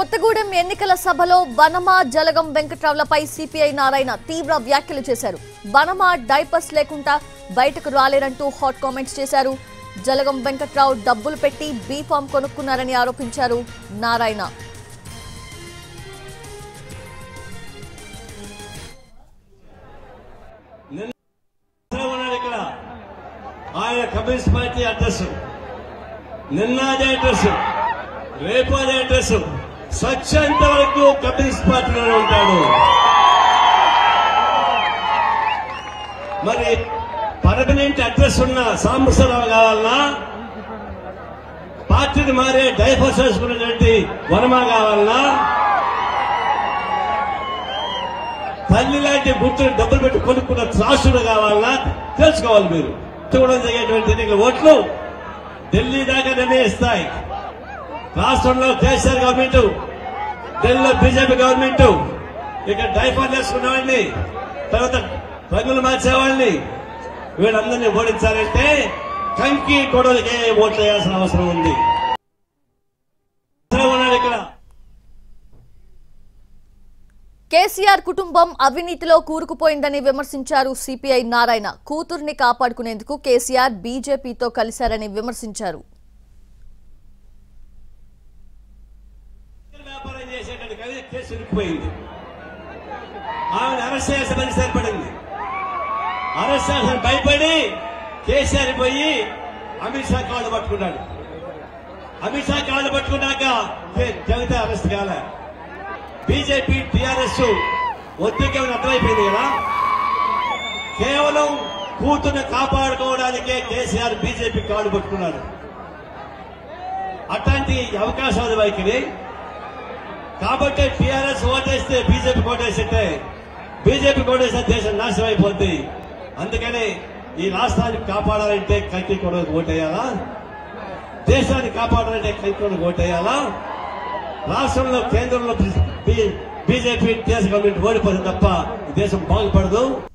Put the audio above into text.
కొత్తగూడెం ఎన్నికల సభలో బనమా జలగం వెంకట్రావులపై సిపిఐ నారాయణ తీవ్ర వ్యాఖ్యలు చేశారు బనమా డైపర్స్ లేకుండా బయటకు రాలేరంటూ హాట్ కామెంట్స్ చేశారు జలగం వెంకట్రావు డబ్బులు పెట్టి బీఫామ్ కొనుక్కున్నారని ఆరోపించారు నారాయణ నిన్న ఉన్నాడు ఇక్కడ ఆయన కమ్యూనిస్ట్ పార్టీ అడ్రస్ నిన్న అదే అడ్రస్ రేపు అదే అడ్రస్ స్వచ్ఛంత వరకు కమ్యూనిస్ట్ పార్టీలోనే ఉంటాడు మరి పర్మనెంట్ అడ్రస్ ఉన్న సాంబశివరావు కావాలన్నా పార్టీని మారే డైఫర్స్ వేసుకున్నటువంటి వనమ కావాలన్నా తల్లి లాంటి గుర్తులు డబ్బులు పెట్టి కొనుక్కున్న త్రాసుడు కావాలన్నా తెలుసుకోవాలి మీరు కూడా జరిగేటువంటి ఎన్నికల ఓట్లు ఢిల్లీ దాకా నిర్ణయిస్తాయి రాష్ట్రంలో కేసీఆర్ గవర్నమెంట్ ఢిల్లీలో బీజేపీ గవర్నమెంట్ ఇక్కడ డైఫర్ వేసుకున్నవాడిని తర్వాత రంగులు మార్చేవాళ్ళని వీళ్ళందరినీ ఓడించాలంటే కంకి గొడవలకే ఓట్లు వేయాల్సిన అవసరం ఉంది ఉన్నాడు ఇక్కడ కేసీఆర్ కుటుంబం అవినీతిలో కూరుకుపోయిందని విమర్శించారు సిపిఐ నారాయణ కూతుర్ని కాపాడుకునేందుకు కేసీఆర్ బీజేపీతో కలిశారని విమర్శించారు వ్యాపారం చేసేటువంటి కవి కేసు ఇరుక్కుపోయింది ఆమెను అరెస్ట్ చేసే పరిస్థితి ఏర్పడింది అరెస్ట్ చేసిన భయపడి కేసీఆర్ పోయి అమిత్ షా కాళ్ళు పట్టుకున్నాడు అమిత్ షా కాళ్ళు పట్టుకున్నాక కే- జగన్ అరెస్ట్ కాలే బీజేపీ టీఆర్ఎస్ ఒత్తిడి అర్థమైపోయింది కదా కేవలం కూతుర్ని కాపాడుకోవడానికే కేసీఆర్ బీజేపీ కాళ్ళు పట్టుకున్నాడు అట్లాంటి అవకాశాలు వైఖరి కాబట్టి టీఆర్ఎస్ ఓటేస్తే బీజేపీ ఓటేస్తే బీజేపీ ఓటేస్తే దేశం నాశనం అయిపోద్ది అందుకని ఈ రాష్ట్రాన్ని కాపాడాలంటే కైకి కూడా ఓటేయాలా దేశాన్ని కాపాడాలంటే కైకి కూడా ఓటేయాలా రాష్ట్రంలో కేంద్రంలో బీజేపీ టీఆర్ఎస్ గవర్నమెంట్ ఓడిపోతుంది తప్ప ఈ దేశం బాగుపడదు